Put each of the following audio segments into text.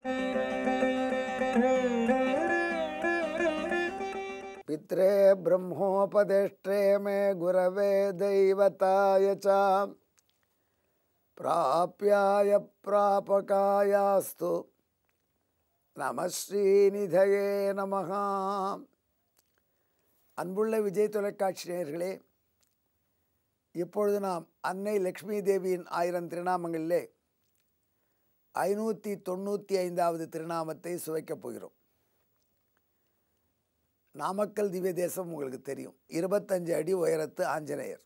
पित्रे ब्रह्मोपदेष्ट्रे मे गुरवे दैवताय च प्राप्याय प्रापकायास्तु நம ஸ்ரீநிதயே நமகா அன்புள்ள விஜய் தொலைக்காட்சி நேயர்களே இப்பொழுது நாம் அன்னை லக்ஷ்மி தேவியின் ஆயிரம் திருநாமங்களிலே ஐநூற்றி தொண்ணூற்றி ஐந்தாவது திருநாமத்தை சுவைக்கப் போகிறோம் நாமக்கல் திவ்ய தேசம் உங்களுக்கு தெரியும் இருபத்தஞ்சு அடி உயரத்து ஆஞ்சநேயர்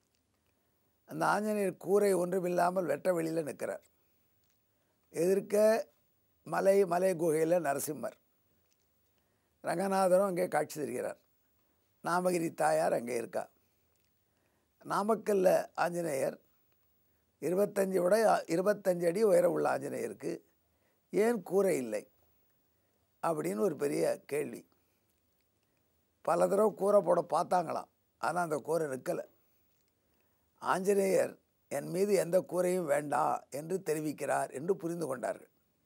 அந்த ஆஞ்சநேயர் கூரை ஒன்றுமில்லாமல் வெட்ட வெளியில் நிற்கிறார் எதிர்க்க மலை மலை குகையில் நரசிம்மர் ரங்கநாதரும் அங்கே காட்சி தருகிறார் நாமகிரி தாயார் அங்கே இருக்கா நாமக்கல்ல ஆஞ்சநேயர் இருபத்தஞ்சு விட இருபத்தஞ்சு அடி உயரம் உள்ள ஆஞ்சநேயருக்கு ஏன் கூரை இல்லை அப்படின்னு ஒரு பெரிய கேள்வி பல தடவை கூரை போட பார்த்தாங்களாம் ஆனால் அந்த கூரை நிற்கலை ஆஞ்சநேயர் என் மீது எந்த கூரையும் வேண்டாம் என்று தெரிவிக்கிறார் என்று புரிந்து கொண்டார்கள்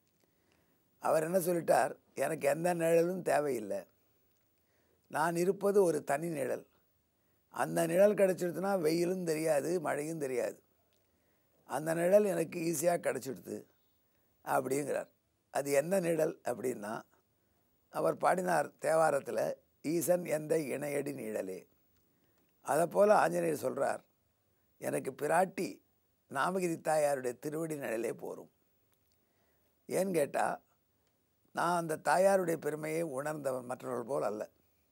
அவர் என்ன சொல்லிட்டார் எனக்கு எந்த நிழலும் தேவையில்லை நான் இருப்பது ஒரு தனி நிழல் அந்த நிழல் கிடச்சிடுதுன்னா வெயிலும் தெரியாது மழையும் தெரியாது அந்த நிழல் எனக்கு ஈஸியாக கிடச்சிடுது அப்படிங்கிறார் அது என்ன நிழல் அப்படின்னா அவர் பாடினார் தேவாரத்தில் ஈசன் எந்த இணையடி நிழலே அதை போல் ஆஞ்சநேயர் சொல்கிறார் எனக்கு பிராட்டி நாமகிரி தாயாருடைய திருவடி நிழலே போரும் ஏன்னு கேட்டால் நான் அந்த தாயாருடைய பெருமையை உணர்ந்தவன் மற்றவர்கள் போல் அல்ல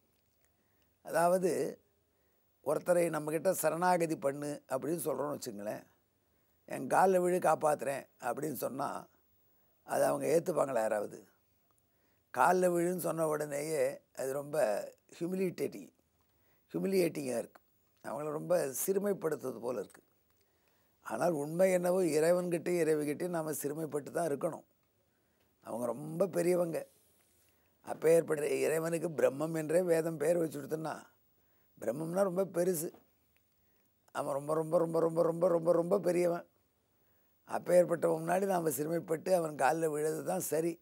அதாவது ஒருத்தரை நம்மக்கிட்ட சரணாகதி பண்ணு அப்படின்னு சொல்கிறோன்னு வச்சுங்களேன் என் காலில் விழு காப்பாற்றுறேன் அப்படின்னு சொன்னால் அது அவங்க ஏற்றுப்பாங்களா யாராவது காலில் விழுன்னு சொன்ன உடனேயே அது ரொம்ப ஹியூமிலிட்டேட்டிங் ஹியூமிலியேட்டிங்காக இருக்குது அவங்கள ரொம்ப சிறுமைப்படுத்துவது போல் இருக்குது ஆனால் உண்மை என்னவோ இறைவன்கிட்டையும் இறைவிகிட்டையும் நாம் சிறுமைப்பட்டு தான் இருக்கணும் அவங்க ரொம்ப பெரியவங்க அப்போ ஏற்பட்ட இறைவனுக்கு பிரம்மம் என்றே வேதம் பெயர் வச்சு கொடுத்தோன்னா பிரம்மம்னா ரொம்ப பெருசு அவன் ரொம்ப ரொம்ப ரொம்ப ரொம்ப ரொம்ப ரொம்ப ரொம்ப பெரியவன் அப்போ ஏற்பட்டவன் முன்னாடி நாம் சிறுமைப்பட்டு அவன் காலில் விழுது தான் சரி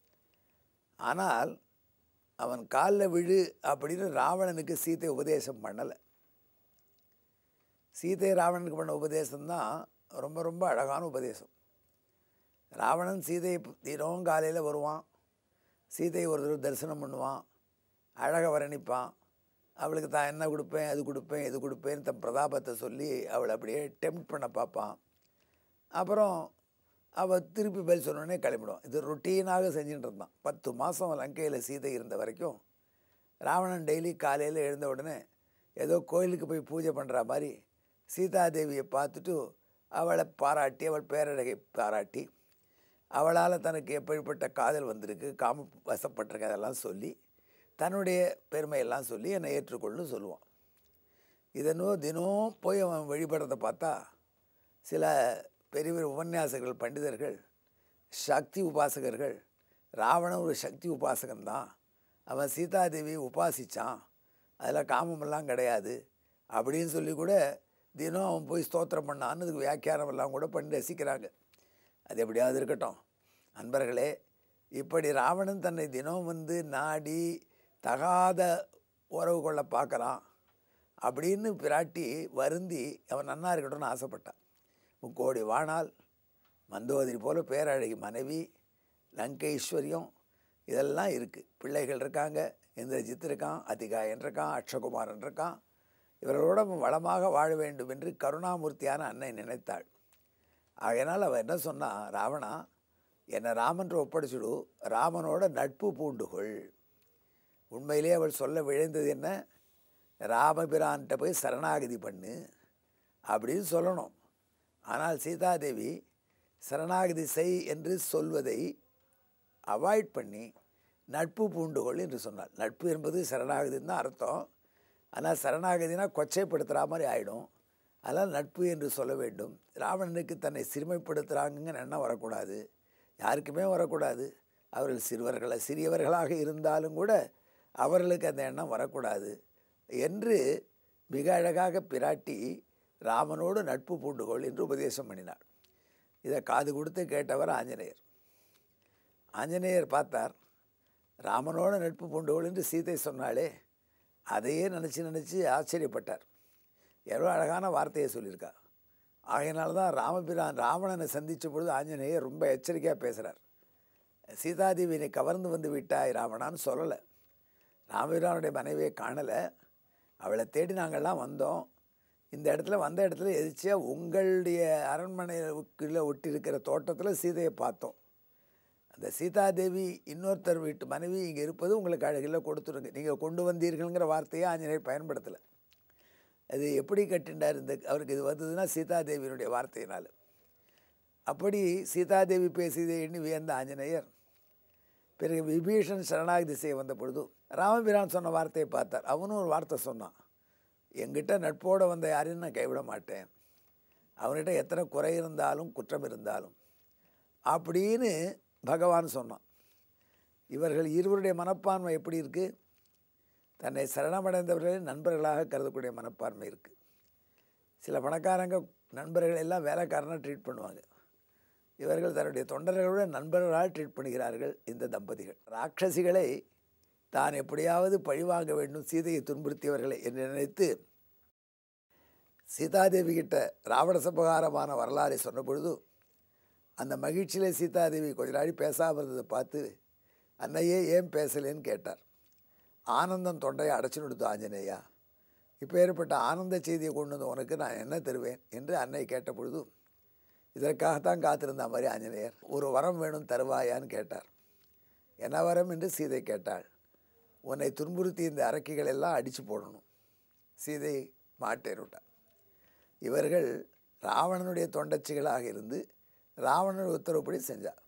ஆனால் அவன் காலில் விழு அப்படின்னு ராவணனுக்கு சீத்தை உபதேசம் பண்ணலை சீதை ராவணனுக்கு பண்ண உபதேசம்தான் ரொம்ப ரொம்ப அழகான உபதேசம் ராவணன் சீதையை தினம் காலையில் வருவான் சீதையை ஒரு தடவை தரிசனம் பண்ணுவான் அழகை வர்ணிப்பான் அவளுக்கு தான் என்ன கொடுப்பேன் அது கொடுப்பேன் இது கொடுப்பேன்னு தன் பிரதாபத்தை சொல்லி அவளை அப்படியே டெம்ட் பண்ண பார்ப்பான் அப்புறம் அவள் திருப்பி பதில் சொன்னோடனே கிளம்பிடுவான் இது ரொட்டீனாக செஞ்சுட்டு இருந்தான் பத்து மாதம் லங்கையில் சீதை இருந்த வரைக்கும் ராவணன் டெய்லி காலையில் எழுந்த உடனே ஏதோ கோயிலுக்கு போய் பூஜை பண்ணுற மாதிரி சீதாதேவியை பார்த்துட்டு அவளை பாராட்டி அவள் பேரழகை பாராட்டி அவளால் தனக்கு எப்படிப்பட்ட காதல் வந்திருக்கு காம வசப்பட்டிருக்கு அதெல்லாம் சொல்லி தன்னுடைய பெருமையெல்லாம் சொல்லி என்னை ஏற்றுக்கொள்ளு சொல்லுவான் இதனோ தினம் போய் அவன் வழிபடுறதை பார்த்தா சில பெரிய பெரிய உபன்யாசகர்கள் பண்டிதர்கள் சக்தி உபாசகர்கள் ராவணன் ஒரு சக்தி உபாசகன்தான் அவன் சீதாதேவியை உபாசித்தான் அதில் காமமெல்லாம் கிடையாது அப்படின்னு சொல்லி கூட தினம் அவன் போய் ஸ்தோத்திரம் பண்ணான்னு அதுக்கு வியாக்கியானம் எல்லாம் கூட பண்ணி ரசிக்கிறாங்க அது எப்படியாவது இருக்கட்டும் அன்பர்களே இப்படி ராவணன் தன்னை தினம் வந்து நாடி தகாத உறவு கொள்ள பார்க்குறான் அப்படின்னு பிராட்டி வருந்தி அவன் நன்னா இருக்கட்டும்னு ஆசைப்பட்டான் முக்கோடி வாணால் மந்தோதரி போல பேரழகி மனைவி லங்கைஸ்வரியம் இதெல்லாம் இருக்குது பிள்ளைகள் இருக்காங்க இந்திரஜித் இருக்கான் அதிகாயன் இருக்கான் அக்ஷகுமாரன் இருக்கான் இவர்களோட வளமாக வாழ வேண்டும் என்று கருணாமூர்த்தியான அன்னை நினைத்தாள் ஆகையினால் அவள் என்ன சொன்னா ராவணா என்னை ராமன்ற ஒப்படைச்சுடு ராமனோட நட்பு பூண்டுகொள் உண்மையிலே அவள் சொல்ல விழைந்தது என்ன ராமபிரான்கிட்ட போய் சரணாகதி பண்ணு அப்படின்னு சொல்லணும் ஆனால் சீதாதேவி சரணாகதி செய் என்று சொல்வதை அவாய்ட் பண்ணி நட்பு பூண்டுகொள் என்று சொன்னாள் நட்பு என்பது சரணாகதின்னு தான் அர்த்தம் ஆனால் சரணாகதினா கொச்சைப்படுத்துகிற மாதிரி ஆகிடும் அதனால் நட்பு என்று சொல்ல வேண்டும் ராவணனுக்கு தன்னை சிறுமைப்படுத்துகிறாங்கன்னு எண்ணம் வரக்கூடாது யாருக்குமே வரக்கூடாது அவர்கள் சிறுவர்களை சிறியவர்களாக இருந்தாலும் கூட அவர்களுக்கு அந்த எண்ணம் வரக்கூடாது என்று மிக அழகாக பிராட்டி ராமனோடு நட்பு பூண்டுகொள் என்று உபதேசம் பண்ணினார் இதை காது கொடுத்து கேட்டவர் ஆஞ்சநேயர் ஆஞ்சநேயர் பார்த்தார் ராமனோட நட்பு பூண்டுகோள் என்று சீதை சொன்னாலே அதையே நினச்சி நினச்சி ஆச்சரியப்பட்டார் எவ்வளோ அழகான வார்த்தையை சொல்லியிருக்கா ஆகையினால தான் ராமபிரான் ராவணனை சந்தித்த பொழுது ஆஞ்சநேயர் ரொம்ப எச்சரிக்கையாக பேசுகிறார் சீதாதேவியை கவர்ந்து வந்து விட்டாய் ராவணான்னு சொல்லலை ராமபிரானுடைய மனைவியை காணலை அவளை தேடி நாங்கள்லாம் வந்தோம் இந்த இடத்துல வந்த இடத்துல எதிர்ச்சியாக உங்களுடைய அரண்மனைக்குள்ளே ஒட்டி இருக்கிற தோட்டத்தில் சீதையை பார்த்தோம் அந்த சீதாதேவி இன்னொருத்தர் வீட்டு மனைவி இங்கே இருப்பது உங்களுக்கு அழகில் கொடுத்துருங்க நீங்கள் கொண்டு வந்தீர்கள்ங்கிற வார்த்தையை ஆஞ்சநேயர் பயன்படுத்தலை அது எப்படி கட்டிண்டார் இந்த அவருக்கு இது வந்ததுன்னா சீதாதேவியினுடைய வார்த்தையினால் அப்படி சீதாதேவி பேசியதை எண்ணி வியந்த ஆஞ்சநேயர் பிறகு விபீஷன் சரணாகதி செய்ய வந்த பொழுது ராமபிரான் சொன்ன வார்த்தையை பார்த்தார் அவனும் ஒரு வார்த்தை சொன்னான் எங்கிட்ட நட்போடு வந்த யாரையும் நான் கைவிட மாட்டேன் அவன்கிட்ட எத்தனை குறை இருந்தாலும் குற்றம் இருந்தாலும் அப்படின்னு பகவான் சொன்னான் இவர்கள் இருவருடைய மனப்பான்மை எப்படி இருக்குது தன்னை சரணமடைந்தவர்களை நண்பர்களாக கருதக்கூடிய மனப்பான்மை இருக்குது சில பணக்காரங்க நண்பர்கள் எல்லாம் வேலைக்காரனாக ட்ரீட் பண்ணுவாங்க இவர்கள் தன்னுடைய தொண்டர்களோட நண்பர்களால் ட்ரீட் பண்ணுகிறார்கள் இந்த தம்பதிகள் ராட்சசிகளை தான் எப்படியாவது பழிவாங்க வேண்டும் சீதையை துன்புறுத்தியவர்களை என்று நினைத்து சீதாதேவி கிட்ட ராவண சபகாரமான வரலாறை சொன்ன பொழுது அந்த மகிழ்ச்சியில் சீதாதேவி கொஞ்ச நாள் பேசாமல் இருந்ததை பார்த்து அன்னையே ஏன் பேசலேன்னு கேட்டார் ஆனந்தம் தொண்டையை அடைச்சு கொடுத்து ஆஞ்சநேயா இப்போ ஏற்பட்ட ஆனந்த செய்தியை கொண்டு வந்து உனக்கு நான் என்ன தருவேன் என்று அன்னை கேட்ட பொழுது இதற்காகத்தான் காத்திருந்த மாதிரி ஆஞ்சநேயர் ஒரு வரம் வேணும் தருவாயான்னு கேட்டார் என்ன வரம் என்று சீதை கேட்டாள் உன்னை துன்புறுத்தி இந்த அரக்கிகள் எல்லாம் அடித்து போடணும் சீதை மாட்டேன் விட்டார் இவர்கள் ராவணனுடைய தொண்டச்சிகளாக இருந்து ராவணன் உத்தரவுப்படி செஞ்சார்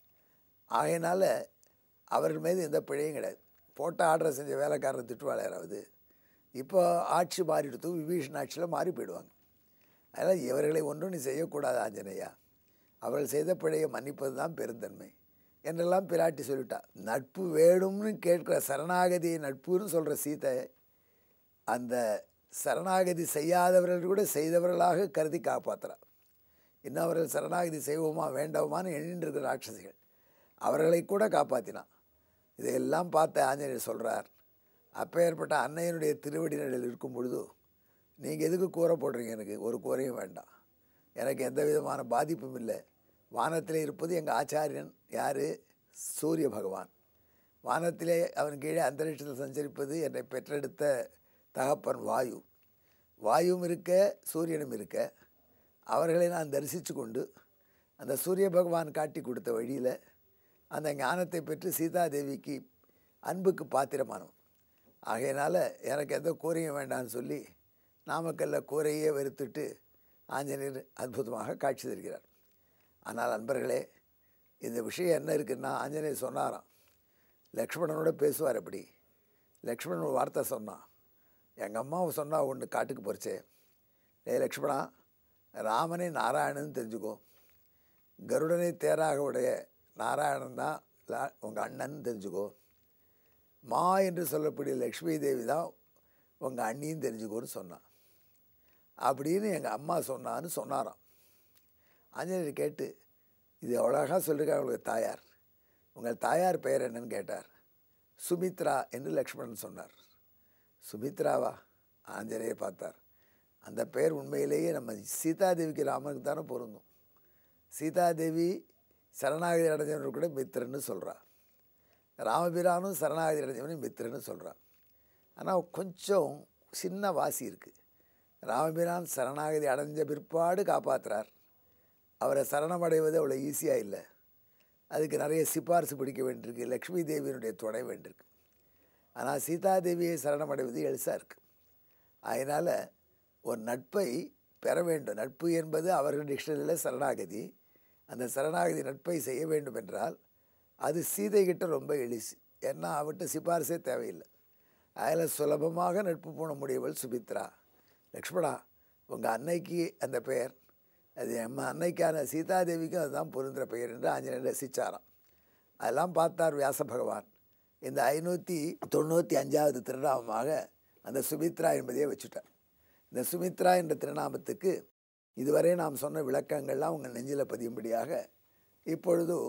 ஆகையினால அவர்கள் மீது எந்த பிழையும் கிடையாது போட்ட ஆர்டரை செஞ்ச வேலைக்காரர் திட்டுவாள் யாராவது இப்போ ஆட்சி மாறிடுத்து விபீஷன் ஆட்சியில் மாறி போயிடுவாங்க அதனால் இவர்களை ஒன்றும் நீ செய்யக்கூடாது ஆஞ்சநேயா அவர்கள் செய்த பிழையை மன்னிப்பது தான் பெருந்தன்மை என்றெல்லாம் பிராட்டி சொல்லிட்டா நட்பு வேணும்னு கேட்குற சரணாகதியை நட்புன்னு சொல்கிற சீதை அந்த சரணாகதி செய்யாதவர்கள் கூட செய்தவர்களாக கருதி காப்பாற்றுறா இன்னும் அவர்கள் சரணாகதி செய்வோமா வேண்டாமான்னு எண்ணிட்டு இருக்கிற ராட்சசிகள் அவர்களை கூட காப்பாற்றினான் இதையெல்லாம் பார்த்த ஆஞ்சநேயர் சொல்கிறார் அப்பேற்பட்ட அன்னையனுடைய திருவடி நிலையில் இருக்கும் பொழுது நீங்கள் எதுக்கு கூரை போடுறீங்க எனக்கு ஒரு கூரையும் வேண்டாம் எனக்கு எந்த விதமான பாதிப்பும் இல்லை வானத்திலே இருப்பது எங்கள் ஆச்சாரியன் யார் சூரிய பகவான் வானத்திலே அவன் கீழே அந்தரிக்ஷத்தில் சஞ்சரிப்பது என்னை பெற்றெடுத்த தகப்பன் வாயு வாயுவும் இருக்க சூரியனும் இருக்க அவர்களை நான் தரிசித்து கொண்டு அந்த சூரிய பகவான் காட்டி கொடுத்த வழியில் அந்த ஞானத்தை பெற்று சீதாதேவிக்கு அன்புக்கு பாத்திரமானவன் ஆகையினால் எனக்கு எந்த கூரையும் வேண்டாம்னு சொல்லி நாமக்கல்ல கூரையே வெறுத்துட்டு ஆஞ்சநேயர் அற்புதமாக காட்சி தருகிறார் ஆனால் அன்பர்களே இந்த விஷயம் என்ன இருக்குன்னா ஆஞ்சநேயர் சொன்னாராம் லக்ஷ்மணனோட பேசுவார் அப்படி லக்ஷ்மணன் ஒரு வார்த்தை சொன்னான் எங்கள் அம்மாவை சொன்னால் ஒன்று காட்டுக்கு போச்சே ஏ லக்ஷ்மணா ராமனை நாராயணன் தெரிஞ்சுக்கோ கருடனை தேராக உடைய நாராயணன் தான் உங்கள் அண்ணன் தெரிஞ்சுக்கோ மா என்று சொல்லக்கூடிய லக்ஷ்மி தேவி தான் உங்கள் அண்ணியும் தெரிஞ்சுக்கோன்னு சொன்னான் அப்படின்னு எங்கள் அம்மா சொன்னான்னு சொன்னாராம் ஆஞ்சநேயர் கேட்டு இது அழகாக சொல்லியிருக்காங்க உங்களுக்கு தாயார் உங்கள் தாயார் பெயர் என்னன்னு கேட்டார் சுமித்ரா என்று லக்ஷ்மணன் சொன்னார் சுமித்ராவா ஆஞ்சநேயர் பார்த்தார் அந்த பெயர் உண்மையிலேயே நம்ம சீதாதேவிக்கு ராமனுக்கு தானே பொருந்தும் சீதாதேவி சரணாகதி அடைஞ்சவன் கூட மித்திரன்னு சொல்கிறா ராமபிரானும் சரணாகதி அடைஞ்சவனு மித்திரன்னு சொல்கிறான் ஆனால் கொஞ்சம் சின்ன வாசி இருக்குது ராமபிரான் சரணாகதி அடைஞ்ச பிற்பாடு காப்பாற்றுறார் அவரை சரணமடைவது அவ்வளோ ஈஸியாக இல்லை அதுக்கு நிறைய சிபாரிசு பிடிக்க வேண்டியிருக்கு லக்ஷ்மி தேவியினுடைய துணை வேண்டியிருக்கு ஆனால் சீதாதேவியை சரணமடைவது எளிசாக இருக்குது அதனால் ஒரு நட்பை பெற வேண்டும் நட்பு என்பது அவர்கள் டிக்ஷனரியில் சரணாகதி அந்த சரணாகதி நட்பை செய்ய வேண்டும் என்றால் அது சீதை கிட்ட ரொம்ப எளிசு ஏன்னா அவர்கிட்ட சிபாரிசே தேவையில்லை அதில் சுலபமாக நட்பு போன முடியவள் சுபித்ரா லக்ஷ்மணா உங்கள் அன்னைக்கு அந்த பெயர் அது நம்ம அன்னைக்கான சீதாதேவிக்கும் அதுதான் பொருந்துகிற பெயர் என்று ஆஞ்சநேயர் ரசித்தாராம் அதெல்லாம் பார்த்தார் வியாச பகவான் இந்த ஐநூற்றி தொண்ணூற்றி அஞ்சாவது திருநாமமாக அந்த சுமித்ரா என்பதையே வச்சுட்டார் இந்த சுமித்ரா என்ற திருநாமத்துக்கு இதுவரை நாம் சொன்ன விளக்கங்கள்லாம் உங்கள் நெஞ்சில் பதியும்படியாக இப்பொழுது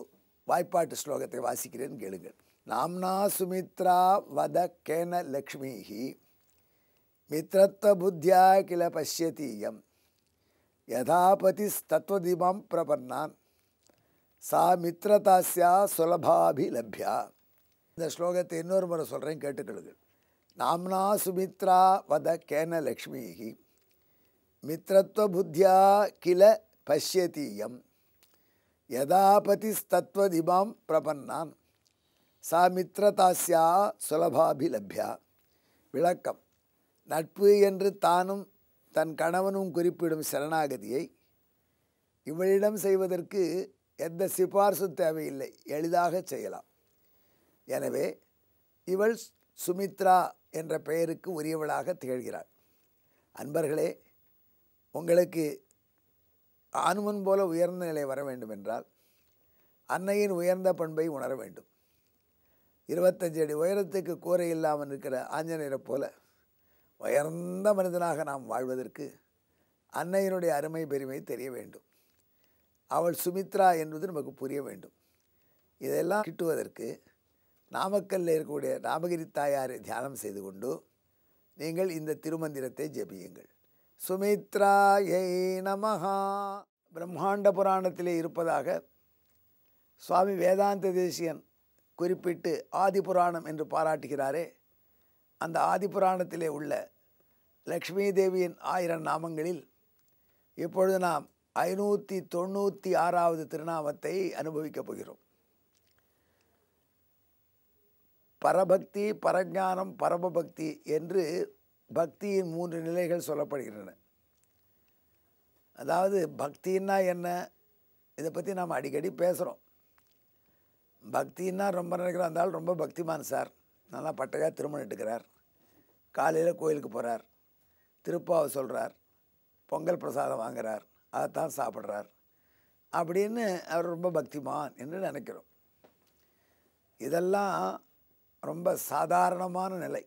வாய்ப்பாட்டு ஸ்லோகத்தை வாசிக்கிறேன் கேளுங்கள் நாம்னா சுமித்ரா வத கேன லக்ஷ்மிஹி மித்ரத்வ புத்தியா கில பஷ்யதீயம் யதாபதிஸ்தத்வதிமாம் பிரபன்னான் சா மித்ரதாஸ்யா சுலபாபிலப்யா இந்த ஸ்லோகத்தை இன்னொரு முறை சொல்கிறேன் கேட்டுக்கொள்ளுங்கள் நாம்னா சுமித்ரா வத கேன லக்ஷ்மிஹி மித்ரத்வ புத்தியா கில பஷ்யதீயம் யதாபதிஸ்தத்வதிமாம் பிரபன்னான் சா மித்ரதாஸ்யா சுலபாபிலப்யா விளக்கம் நட்பு என்று தானும் தன் கணவனும் குறிப்பிடும் சரணாகதியை இவளிடம் செய்வதற்கு எந்த சிபார்சும் தேவையில்லை எளிதாக செய்யலாம் எனவே இவள் சுமித்ரா என்ற பெயருக்கு உரியவளாக திகழ்கிறாள் அன்பர்களே உங்களுக்கு ஆணுமன் போல உயர்ந்த நிலை வர வேண்டும் என்றால் அன்னையின் உயர்ந்த பண்பை உணர வேண்டும் இருபத்தஞ்சு அடி உயரத்துக்கு கூரை இல்லாமல் இருக்கிற ஆஞ்சநேயரை போல உயர்ந்த மனிதனாக நாம் வாழ்வதற்கு அன்னையினுடைய அருமை பெருமை தெரிய வேண்டும் அவள் சுமித்ரா என்பது நமக்கு புரிய வேண்டும் இதெல்லாம் கிட்டுவதற்கு நாமக்கல்லில் இருக்கக்கூடிய ராமகிரி தாயாரை தியானம் செய்து கொண்டு நீங்கள் இந்த திருமந்திரத்தை ஜெபியுங்கள் சுமித்ராயை நமஹா பிரம்மாண்ட புராணத்திலே இருப்பதாக சுவாமி வேதாந்த தேசியன் குறிப்பிட்டு ஆதி புராணம் என்று பாராட்டுகிறாரே அந்த ஆதி புராணத்திலே உள்ள லக்ஷ்மி தேவியின் ஆயிரம் நாமங்களில் இப்பொழுது நாம் ஐநூற்றி தொண்ணூற்றி ஆறாவது திருநாமத்தை அனுபவிக்கப் போகிறோம் பரபக்தி பரஞானம் பரமபக்தி என்று பக்தியின் மூன்று நிலைகள் சொல்லப்படுகின்றன அதாவது பக்தின்னா என்ன இதை பற்றி நாம் அடிக்கடி பேசுகிறோம் பக்தின்னா ரொம்ப நினைக்கிறோம் அந்த ஆள் ரொம்ப பக்திமான் சார் நல்லா பட்டையாக திருமணம் எடுக்கிறார் காலையில் கோயிலுக்கு போகிறார் திருப்பாவை சொல்கிறார் பொங்கல் பிரசாதம் வாங்குறார் அதைத்தான் சாப்பிட்றார் அப்படின்னு அவர் ரொம்ப பக்திமான் என்று நினைக்கிறோம் இதெல்லாம் ரொம்ப சாதாரணமான நிலை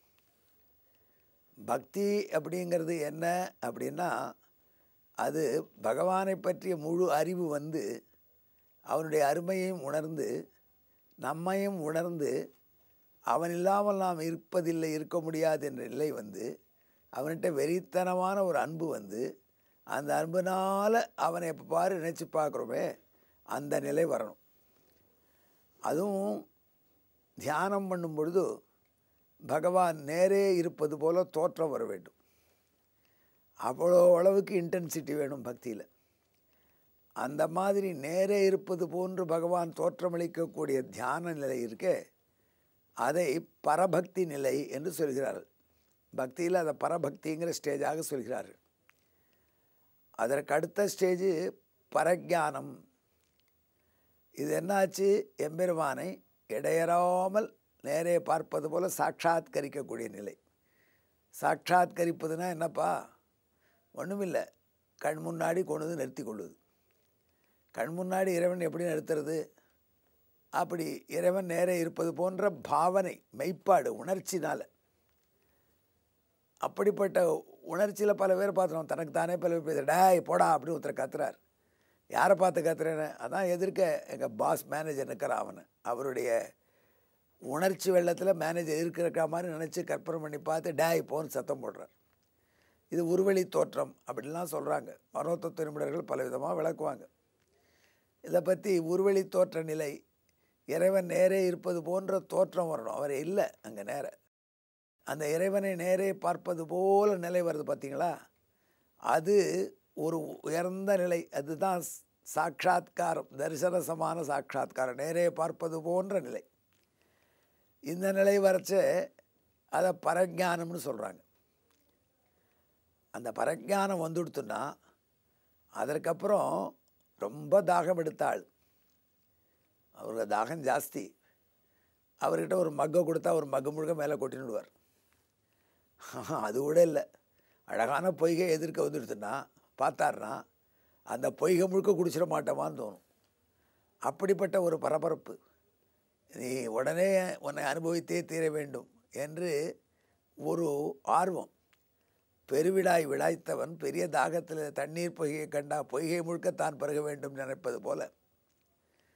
பக்தி அப்படிங்கிறது என்ன அப்படின்னா அது பகவானை பற்றிய முழு அறிவு வந்து அவனுடைய அருமையையும் உணர்ந்து நம்மையும் உணர்ந்து அவன் இல்லாமல் நாம் இருப்பதில்லை இருக்க முடியாது என்ற நிலை வந்து அவன்கிட்ட வெறித்தனமான ஒரு அன்பு வந்து அந்த அன்புனால் அவனை எப்போ பாரு நினச்சி பார்க்குறோமே அந்த நிலை வரணும் அதுவும் தியானம் பண்ணும் பொழுது பகவான் நேரே இருப்பது போல தோற்றம் வர வேண்டும் அவ்வளோ அளவுக்கு இன்டென்சிட்டி வேணும் பக்தியில் அந்த மாதிரி நேரே இருப்பது போன்று பகவான் தோற்றமளிக்கக்கூடிய தியான நிலை இருக்கே அதை பரபக்தி நிலை என்று சொல்கிறார்கள் பக்தியில் அதை பரபக்திங்கிற ஸ்டேஜாக சொல்கிறார்கள் அதற்கு அடுத்த ஸ்டேஜு பரஜானம் இது என்னாச்சு எம்பெருமானை இடையறாமல் நேரே பார்ப்பது போல் சாட்சாத்கரிக்கக்கூடிய நிலை சாட்சாத்கரிப்பதுனா என்னப்பா ஒன்றுமில்லை கண் முன்னாடி கொண்டு வந்து நிறுத்தி கொள்ளுது கண் முன்னாடி இறைவன் எப்படி நிறுத்துறது அப்படி இறைவன் நேரே இருப்பது போன்ற பாவனை மெய்ப்பாடு உணர்ச்சினால் அப்படிப்பட்ட உணர்ச்சியில் பல பேர் பார்த்துருவோம் தனக்கு தானே பல பேர் பேசுகிற டேய் போடா அப்படின்னு ஒருத்தர் கத்துறார் யாரை பார்த்து கத்துறேன்னு அதான் எதிர்க்க எங்கள் பாஸ் மேனேஜர் நிற்கிறான் அவனை அவருடைய உணர்ச்சி வெள்ளத்தில் மேனேஜர் இருக்கிற மாதிரி நினச்சி கற்பனை பண்ணி பார்த்து டேய் போன்னு சத்தம் போடுறார் இது உருவெளி தோற்றம் அப்படின்லாம் சொல்கிறாங்க மனோத்தத்துவ நிபுணர்கள் பல விதமாக விளக்குவாங்க இதை பற்றி உருவெளி தோற்ற நிலை இறைவன் நேரே இருப்பது போன்ற தோற்றம் வரணும் அவர் இல்லை அங்கே நேர அந்த இறைவனை நேரே பார்ப்பது போல நிலை வருது பார்த்தீங்களா அது ஒரு உயர்ந்த நிலை அதுதான் சாட்சாத்காரம் தரிசன சமான சாட்சாத்காரம் நேரே பார்ப்பது போன்ற நிலை இந்த நிலை வரைச்ச அதை பரஜானம்னு சொல்கிறாங்க அந்த பரஜானம் வந்துடுத்துன்னா அதற்கப்புறம் ரொம்ப தாகம் எடுத்தாள் அவருக்கு தாகம் ஜாஸ்தி அவர்கிட்ட ஒரு மக்கை கொடுத்தா ஒரு மக்கு முழுக்க மேலே கொட்டினுடுவார் அது கூட இல்லை அழகான பொய்கை எதிர்க்க வந்துடுத்துன்னா பார்த்தாருன்னா அந்த பொய்கை முழுக்க குடிச்சிட மாட்டோமான்னு தோணும் அப்படிப்பட்ட ஒரு பரபரப்பு நீ உடனே உன்னை அனுபவித்தே தீர வேண்டும் என்று ஒரு ஆர்வம் பெருவிழாய் விழாய்த்தவன் பெரிய தாகத்தில் தண்ணீர் பொய்கை கண்டா பொய்கை முழுக்க தான் பருக வேண்டும் நினைப்பது போல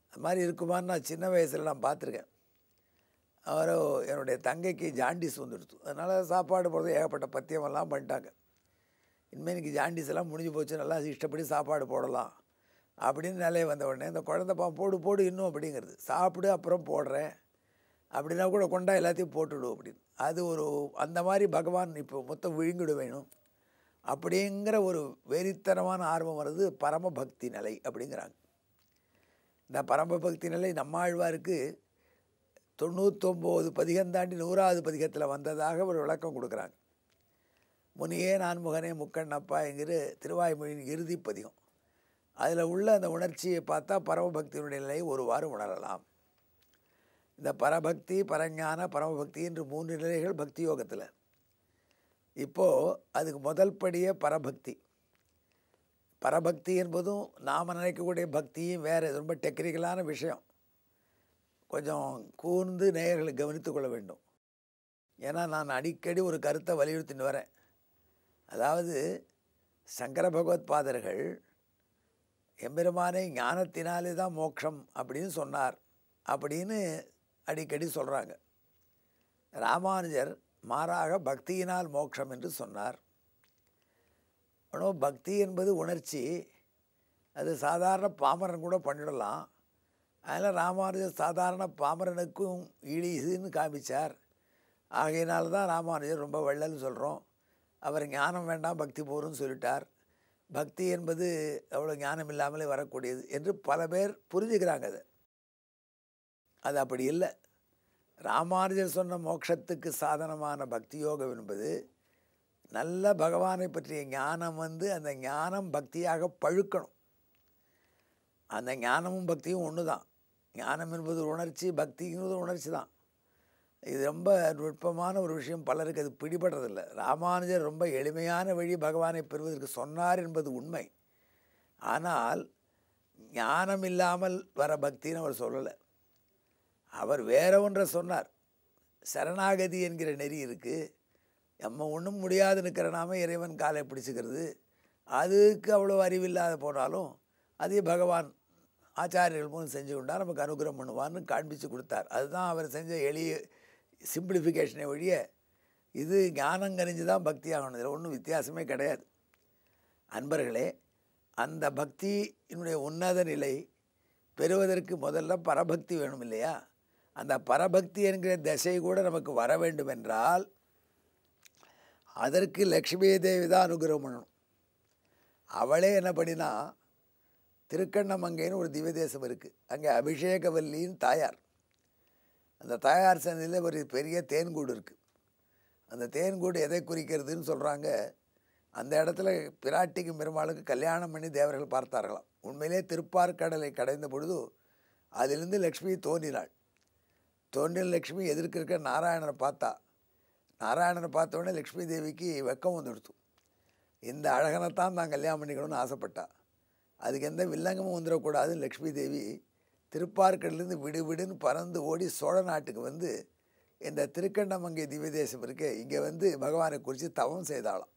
அது மாதிரி இருக்குமான்னு நான் சின்ன வயசில் நான் பார்த்துருக்கேன் அவர் என்னுடைய தங்கைக்கு ஜாண்டிஸ் வந்துடுச்சு அதனால் சாப்பாடு போடுறது ஏகப்பட்ட பத்தியமெல்லாம் பண்ணிட்டாங்க இனிமேல் இன்னைக்கு ஜாண்டிஸ் எல்லாம் முடிஞ்சு போச்சு நல்லா இஷ்டப்படி சாப்பாடு போடலாம் அப்படின்னு நிலைய வந்த உடனே இந்த குழந்தைப்பா போடு போடு இன்னும் அப்படிங்கிறது சாப்பிடு அப்புறம் போடுறேன் அப்படின்னா கூட கொண்டா எல்லாத்தையும் போட்டுடு அப்படின்னு அது ஒரு அந்த மாதிரி பகவான் இப்போ மொத்தம் விழுங்கிட வேணும் அப்படிங்கிற ஒரு வெறித்தனமான ஆர்வம் வருது பரமபக்தி நிலை அப்படிங்கிறாங்க இந்த பரமபக்தி நிலை நம்மாழ்வாருக்கு தொண்ணூத்தொம்போது பதிகம் தாண்டி நூறாவது பதிகத்தில் வந்ததாக ஒரு விளக்கம் கொடுக்குறாங்க முனியே நான் முகனே முக்கண்ணப்பா என்கிற திருவாய்மொழியின் இறுதி பதிகம் அதில் உள்ள அந்த உணர்ச்சியை பார்த்தா பரமபக்தியினுடைய நிலையை ஒருவாறு உணரலாம் இந்த பரபக்தி பரஞான பரமபக்தி என்று மூன்று நிலைகள் பக்தி யோகத்தில் இப்போது அதுக்கு முதல் படியே பரபக்தி பரபக்தி என்பதும் நாம் நினைக்கக்கூடிய பக்தியும் வேறு ரொம்ப டெக்னிக்கலான விஷயம் கொஞ்சம் கூர்ந்து நேயர்களை கவனித்து கொள்ள வேண்டும் ஏன்னா நான் அடிக்கடி ஒரு கருத்தை வலியுறுத்தின்னு வரேன் அதாவது சங்கர பகவத் பாதர்கள் எம்பெருமானை ஞானத்தினாலே தான் மோட்சம் அப்படின்னு சொன்னார் அப்படின்னு அடிக்கடி சொல்கிறாங்க ராமானுஜர் மாறாக பக்தியினால் மோட்சம் என்று சொன்னார் ஆனால் பக்தி என்பது உணர்ச்சி அது சாதாரண பாமரன் கூட பண்ணிடலாம் அதில் ராமானுஜர் சாதாரண பாமரனுக்கும் ஈடிதுன்னு காமிச்சார் ஆகையினால தான் ராமானுஜர் ரொம்ப வள்ளல்னு சொல்கிறோம் அவர் ஞானம் வேண்டாம் பக்தி போரும்னு சொல்லிட்டார் பக்தி என்பது அவ்வளோ ஞானம் இல்லாமலே வரக்கூடியது என்று பல பேர் புரிஞ்சுக்கிறாங்க அதை அது அப்படி இல்லை ராமானுஜர் சொன்ன மோட்சத்துக்கு சாதனமான பக்தி யோகம் என்பது நல்ல பகவானை பற்றிய ஞானம் வந்து அந்த ஞானம் பக்தியாக பழுக்கணும் அந்த ஞானமும் பக்தியும் ஒன்று தான் ஞானம் என்பது ஒரு உணர்ச்சி பக்திங்கிறது ஒரு உணர்ச்சி தான் இது ரொம்ப நுட்பமான ஒரு விஷயம் பலருக்கு அது பிடிபடுறதில்லை ராமானுஜர் ரொம்ப எளிமையான வழி பகவானை பெறுவதற்கு சொன்னார் என்பது உண்மை ஆனால் ஞானம் இல்லாமல் வர பக்தின்னு அவர் சொல்லலை அவர் வேற ஒன்றை சொன்னார் சரணாகதி என்கிற நெறி இருக்குது நம்ம ஒன்றும் முடியாது நிற்கிற நாம இறைவன் காலை பிடிச்சிக்கிறது அதுக்கு அவ்வளோ அறிவில்லாத போனாலும் அதே பகவான் ஆச்சாரியர்கள் மூலம் செஞ்சு கொண்டா நமக்கு அனுகிரகம் பண்ணுவான்னு காண்பித்து கொடுத்தார் அதுதான் அவர் செஞ்ச எளிய சிம்பிளிஃபிகேஷனை ஒழிய இது ஞானம் கணிஞ்சு தான் பக்தி ஆகணும் இதில் ஒன்றும் வித்தியாசமே கிடையாது அன்பர்களே அந்த பக்தியினுடைய உன்னத நிலை பெறுவதற்கு முதல்ல பரபக்தி வேணும் இல்லையா அந்த பரபக்தி என்கிற திசை கூட நமக்கு வர வேண்டும் என்றால் அதற்கு லக்ஷ்மி தேவி தான் அனுகிரகம் பண்ணணும் அவளே என்ன பண்ணினா திருக்கண்ணமங்கைன்னு ஒரு திவ்ய தேசம் இருக்குது அங்கே அபிஷேகவல்லின்னு தாயார் அந்த தாயார் சந்தையில் ஒரு பெரிய தேன்கூடு இருக்குது அந்த தேன்கூடு எதை குறிக்கிறதுன்னு சொல்கிறாங்க அந்த இடத்துல பிராட்டிக்கு பெருமாளுக்கு கல்யாணம் பண்ணி தேவர்கள் பார்த்தார்களாம் உண்மையிலே திருப்பார்கடலை கடைந்த பொழுது அதிலிருந்து லக்ஷ்மி தோன்றினாள் தோன்றின லக்ஷ்மி எதிர்க்க இருக்க நாராயணனை பார்த்தா நாராயணனை பார்த்த உடனே லக்ஷ்மி தேவிக்கு வெக்கம் வந்துடுத்து இந்த அழகனைத்தான் தான் கல்யாணம் பண்ணிக்கணும்னு ஆசைப்பட்டா அதுக்கு எந்த வில்லங்கமும் வந்துடக்கூடாதுன்னு லக்ஷ்மி தேவி திருப்பார்கடலேருந்து விடு விடுன்னு பறந்து ஓடி சோழ நாட்டுக்கு வந்து இந்த திருக்கண்ணமங்கை திவ்ய தேசம் இருக்கு இங்கே வந்து பகவானை குறித்து தவம் செய்தாளாம்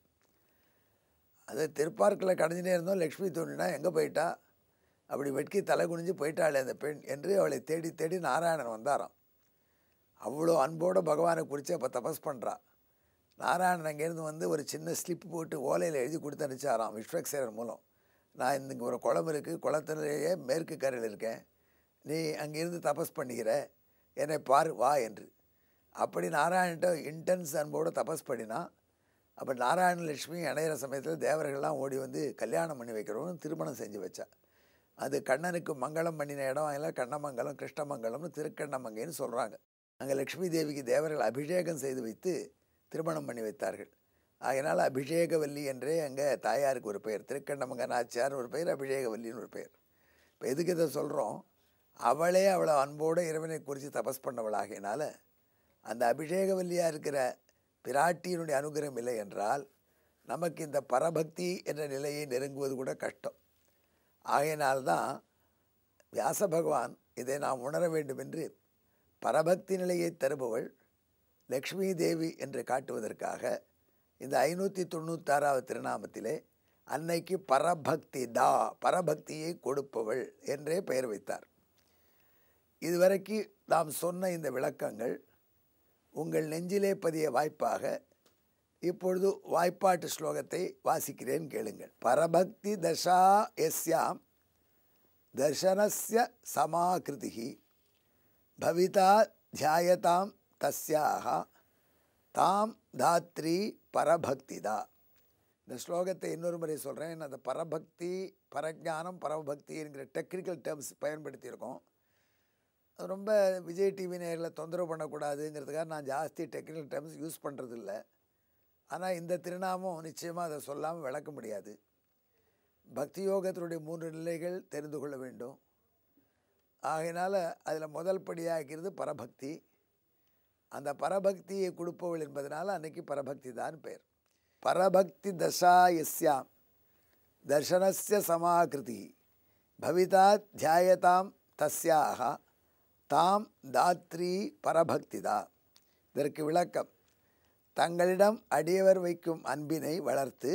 அது திருப்பார்க்கில் கடைஞ்சினே இருந்தோம் லக்ஷ்மி தோன்றினா எங்கே போயிட்டா அப்படி வெட்கி தலை குனிஞ்சு போயிட்டாளே அந்த பெண் என்று அவளை தேடி தேடி நாராயணன் வந்தாராம் அவ்வளோ அன்போடு பகவானை குறித்து அப்போ தபஸ் பண்ணுறா நாராயணன் அங்கேருந்து வந்து ஒரு சின்ன ஸ்லிப் போட்டு ஓலையில் எழுதி கொடுத்து அனுப்பிச்சாராம் விஸ்வக்சேரன் மூலம் நான் இந்த ஒரு குளம் இருக்குது குளத்திலேயே மேற்கு கரையில் இருக்கேன் நீ அங்கேருந்து தபஸ் பண்ணிக்கிற என்னை பார் வா என்று அப்படி நாராயண்கிட்ட இன்டென்ஸ் அன்போடு தபஸ் பண்ணினா அப்போ நாராயண லட்சுமி இணையிற சமயத்தில் தேவர்கள்லாம் ஓடி வந்து கல்யாணம் பண்ணி வைக்கிறோன்னு திருமணம் செஞ்சு வச்சா அது கண்ணனுக்கு மங்களம் பண்ணின இடம் எல்லாம் கண்ணமங்கலம் கிருஷ்ணமங்கலம்னு திருக்கண்ணமங்கைன்னு சொல்கிறாங்க அங்கே லக்ஷ்மி தேவிக்கு தேவர்கள் அபிஷேகம் செய்து வைத்து திருமணம் பண்ணி வைத்தார்கள் அதனால் அபிஷேகவல்லி என்றே அங்கே தாயாருக்கு ஒரு பெயர் திருக்கண்ணமங்க நாச்சியார் ஒரு பெயர் அபிஷேகவல்லின்னு ஒரு பெயர் இப்போ எதுக்கு இதை சொல்கிறோம் அவளே அவளை அன்போடு இறைவனை குறித்து தபஸ் பண்ணவளாகினால அந்த அபிஷேகவல்லியாக இருக்கிற பிராட்டியினுடைய அனுகிரகம் இல்லை என்றால் நமக்கு இந்த பரபக்தி என்ற நிலையை நெருங்குவது கூட கஷ்டம் ஆகையினால்தான் வியாச பகவான் இதை நாம் உணர வேண்டும் என்று பரபக்தி நிலையை தருபவள் லக்ஷ்மி தேவி என்று காட்டுவதற்காக இந்த ஐநூற்றி தொண்ணூத்தாறாவது திருநாமத்திலே அன்னைக்கு பரபக்தி தா பரபக்தியை கொடுப்பவள் என்றே பெயர் வைத்தார் இதுவரைக்கு நாம் சொன்ன இந்த விளக்கங்கள் உங்கள் நெஞ்சிலே பதிய வாய்ப்பாக இப்பொழுது வாய்ப்பாட்டு ஸ்லோகத்தை வாசிக்கிறேன் கேளுங்கள் பரபக்தி தசா எஸ்யாம் தர்சனஸ்ய சமாகிருதி பவிதா தியாயதாம் தஸ்யாக தாம் தாத்ரி பரபக்திதா இந்த ஸ்லோகத்தை இன்னொரு முறை சொல்கிறேன் அந்த பரபக்தி பரஜானம் பரபக்தி என்கிற டெக்னிக்கல் டேர்ம்ஸ் பயன்படுத்தியிருக்கோம் அது ரொம்ப விஜய் டிவி நேரில் தொந்தரவு பண்ணக்கூடாதுங்கிறதுக்காக நான் ஜாஸ்தி டெக்னிக்கல் டேர்ம்ஸ் யூஸ் பண்ணுறதில்ல ஆனால் இந்த திருநாமம் நிச்சயமாக அதை சொல்லாமல் விளக்க முடியாது பக்தி யோகத்தினுடைய மூன்று நிலைகள் தெரிந்து கொள்ள வேண்டும் ஆகையினால் அதில் முதல் படியாகிறது பரபக்தி அந்த பரபக்தியை கொடுப்பவள் என்பதனால் அன்னைக்கு பரபக்தி தான் பெயர் பரபக்தி தசா எஸ்யாம் தர்சனஸ்ய சமாகிருதி பவிதா தியாயதாம் தஸ்யாக தாம் தாத்ரி பரபக்திதா இதற்கு விளக்கம் தங்களிடம் அடியவர் வைக்கும் அன்பினை வளர்த்து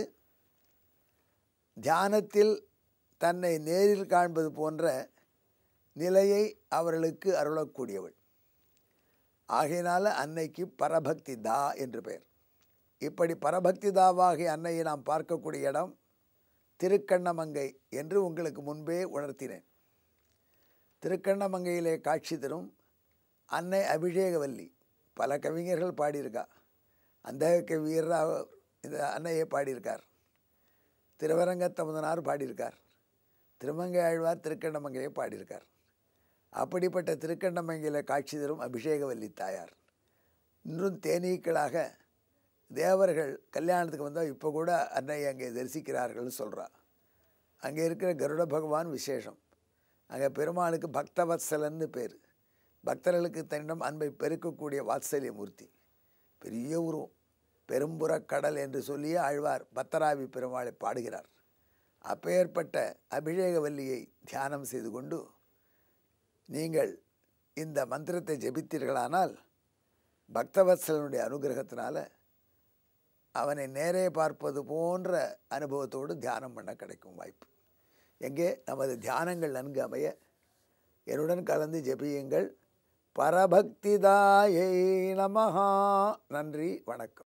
தியானத்தில் தன்னை நேரில் காண்பது போன்ற நிலையை அவர்களுக்கு அருளக்கூடியவள் ஆகையினால அன்னைக்கு பரபக்தி தா என்று பெயர் இப்படி பரபக்தி தாவாகிய அன்னையை நாம் பார்க்கக்கூடிய இடம் திருக்கண்ணமங்கை என்று உங்களுக்கு முன்பே உணர்த்தினேன் திருக்கண்ணமங்கையிலே காட்சி தரும் அன்னை அபிஷேகவல்லி பல கவிஞர்கள் பாடியிருக்கா அந்த கவியராக இந்த அன்னையை பாடியிருக்கார் திருவரங்கத்தமுதனார் பாடியிருக்கார் திருமங்கை ஆழ்வார் திருக்கண்ணமங்கையை பாடியிருக்கார் அப்படிப்பட்ட திருக்கண்ணமங்கையில் காட்சி தரும் அபிஷேகவல்லி தாயார் இன்றும் தேனீக்களாக தேவர்கள் கல்யாணத்துக்கு வந்தால் இப்போ கூட அன்னை அங்கே தரிசிக்கிறார்கள்னு சொல்கிறா அங்கே இருக்கிற கருட பகவான் விசேஷம் அங்கே பெருமாளுக்கு பக்தவத்சலன்னு பேர் பக்தர்களுக்கு தன்னிடம் அன்பை பெருக்கக்கூடிய வாத்சல்ய மூர்த்தி பெரிய உருவம் பெரும்புறக் கடல் என்று சொல்லியே ஆழ்வார் பத்தராவி பெருமாளை பாடுகிறார் அப்பேற்பட்ட அபிஷேகவல்லியை தியானம் செய்து கொண்டு நீங்கள் இந்த மந்திரத்தை ஜெபித்தீர்களானால் பக்தவத்சலனுடைய அனுகிரகத்தினால அவனை நேரே பார்ப்பது போன்ற அனுபவத்தோடு தியானம் பண்ண கிடைக்கும் வாய்ப்பு எங்கே நமது தியானங்கள் நன்கு அமைய என்னுடன் கலந்து ஜெபியுங்கள் பரபக்திதாயை நமஹா நன்றி வணக்கம்